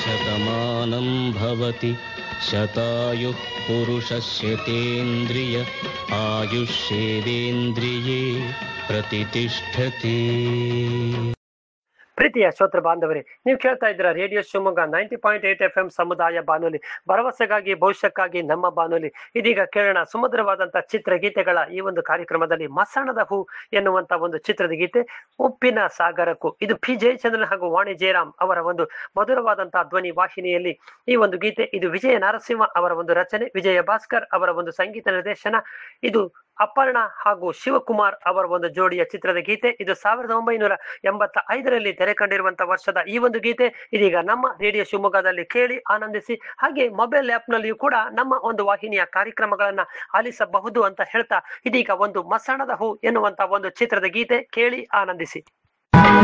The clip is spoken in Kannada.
शतमानं भवति शतायुः पुरुषस्यतेन्द्रिय आयुष्येवेन्द्रिये प्रतितिष्ठति ಪ್ರೀತಿಯ ಶ್ರೋತೃ ಬಾಂಧವರೇ ನೀವು ಕೇಳ್ತಾ ಇದ್ದೀರಾ radio Shivamogga ninety point eight F M ಸಮುದಾಯ ಬಾನುಲಿ ಭರವಸೆಗಾಗಿ ಭವಿಷ್ಯಕ್ಕಾಗಿ ನಮ್ಮ ಬಾನುಲಿ ಇದೀಗ ಕೇಳೋಣ ಸುಮಧುರವಾದಂತಹ ಚಿತ್ರಗೀತೆಗಳ ಈ ಒಂದು ಕಾರ್ಯಕ್ರಮದಲ್ಲಿ ಮಸಣದ ಹೂ ಎನ್ನುವಂತ ಒಂದು ಚಿತ್ರದ ಗೀತೆ ಉಪ್ಪಿನ ಸಾಗರಕ್ಕೂ ಇದು ಪಿ ಜಯಚಂದ್ರನ್ ಹಾಗೂ ವಾಣಿ ಜಯರಾಮ್ ಅವರ ಒಂದು ಮಧುರವಾದಂತಹ ಧ್ವನಿ ವಾಹಿನಿಯಲ್ಲಿ ಈ ಒಂದು ಗೀತೆ ಇದು ವಿಜಯ ನರಸಿಂಹ ಅವರ ಒಂದು ರಚನೆ ವಿಜಯ ಭಾಸ್ಕರ್ ಅವರ ಒಂದು ಸಂಗೀತ ನಿರ್ದೇಶನ ಇದು ಅಪರ್ಣ ಹಾಗೂ ಶಿವಕುಮಾರ್ ಅವರ ಒಂದು ಜೋಡಿಯ ಚಿತ್ರದ ಗೀತೆ ಇದು ಸಾವಿರದ ಒಂಬೈನೂರ ಎಂಬತ್ತ ಐದರಲ್ಲಿ ತೆರೆ ಕಂಡಿರುವಂತಹ ವರ್ಷದ ಈ ಒಂದು ಗೀತೆ ಇದೀಗ ನಮ್ಮ ರೇಡಿಯೋ ಶಿವಮೊಗ್ಗದಲ್ಲಿ ಕೇಳಿ ಆನಂದಿಸಿ ಹಾಗೆ ಮೊಬೈಲ್ ಆಪ್ ನಲ್ಲಿಯೂ ಕೂಡ ನಮ್ಮ ಒಂದು ವಾಹಿನಿಯ ಕಾರ್ಯಕ್ರಮಗಳನ್ನ ಆಲಿಸಬಹುದು ಅಂತ ಹೇಳ್ತಾ ಇದೀಗ ಒಂದು ಮಸಣದ ಹೂ ಎನ್ನುವಂತ ಒಂದು ಚಿತ್ರದ ಗೀತೆ ಕೇಳಿ ಆನಂದಿಸಿ